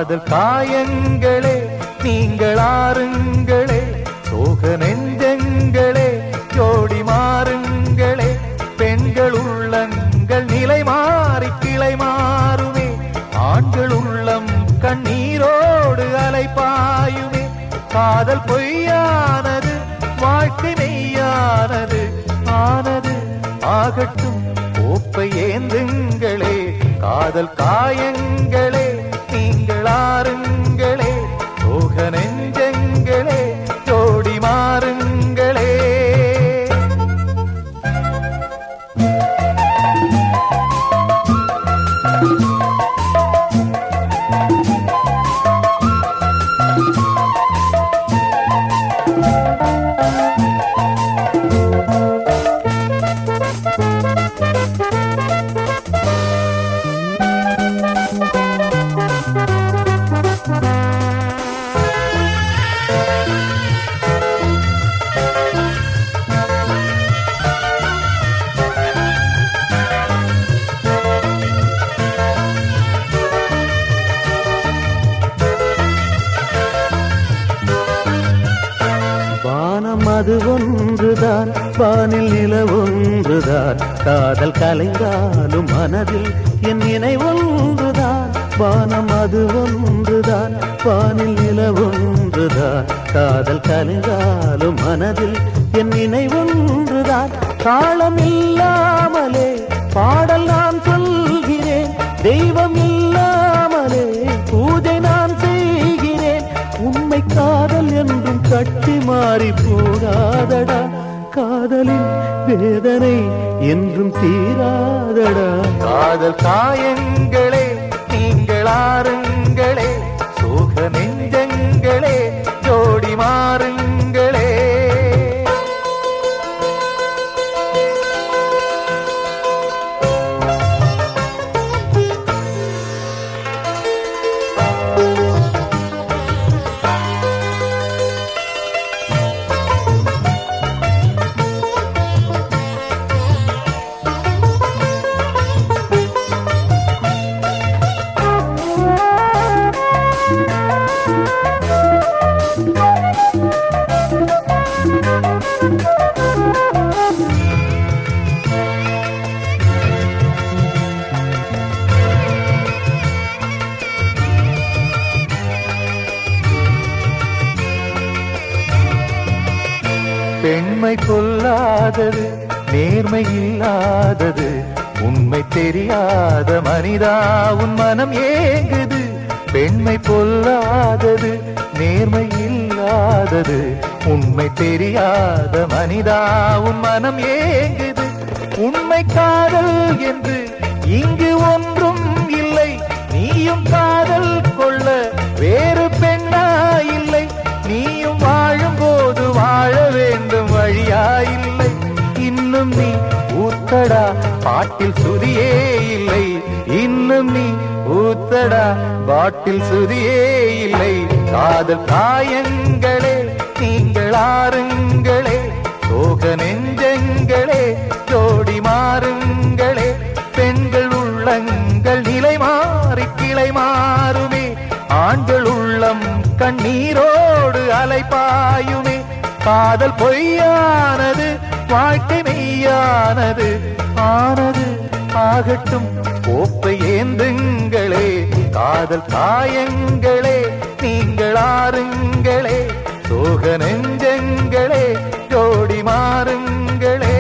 காதல் காயங்களே நீங்கள் ஆறுங்களே சோக நெஞ்சங்களே ஜோடி மாறுங்களே பெண்கள் உள்ளங்கள் நிலை மாறி கிளை மாறுமே ஆண்கள் உள்ளம் கண்ணீரோடு அலைப்பாயுமே காதல் பொய்யானது வாழ்க்கை மெய்யானது ஆனது ஆகட்டும் கோப்பை ஏந்துங்களே காதல் காயங்களே நீங்கள் ஆறுங்களே சோக நெஞ்சங்களே ஜோடி மாறுங்களே வானம் அது ஒன்றுதான் வானில் நில ஒன்றுதான் காதல் கலைந்தாலும் மனதில் என் நினைவொன்றுதான் வானம் அது ஒன்றுதான் வானில் நில ஒன்றுதான் காதல் கலைந்தாலும் மனதில் என் நினைவொன்றுதான் காலம் இல்லாமலே பாடல் நான் சொல்கிறேன் தெய்வம் இல்லாமலே பூஜை நான் செய்கிறேன் உண்மை காதல் என்றும் கட்டி மாறி போகாதடா காதலின் வேதனை என்றும் தீராதடா காதல் காயங்களே நீங்கள் ஆறுங்களே சோக நெஞ்சங்களே ஜோடி மாறுங்களே பெண்மை பொல்லாதது நேர்மை இல்லாதது உண்மை தெரியாத மனிதா உன் மனம் ஏங்குது பெண்மை பொல்லாதது நேர்மை இல்லாதது உண்மை தெரியாத மனிதா உன் மனம் ஏங்குது உண்மை காதல் என்று இங்கு ஒன்றும் இல்லை நீயும் காதல் கொள்ள வேறு பெண்ணா இல்லை நீயும் வாழும் போது வாழ வேண்டும் வழியா இல்லை இன்னும் நீ ஊத்தடா பாட்டில் சுதியே இல்லை இன்னும் நீ ஊத்தடா பாட்டில் சுதியே இல்லை காதல் காயங்களே நீங்கள் ஆறுங்களே சோக நெஞ்சங்களே ஜோடி மாறுங்களே பெண்கள் உள்ளங்கள் நிலை மாறி கிளை மாறுமே ஆண்கள் உள்ளம் கண்ணீரோடு அலைப்பாயுமே காதல் பொய்யானது வாழ்க்கை மெய்யானது ஆனது ஆகட்டும் கோப்பை ஏந்துங்களே காதல் காயங்களே நீங்கள் ஆறுங்களே சோக நெஞ்சங்களே ஜோடி மாறுங்களே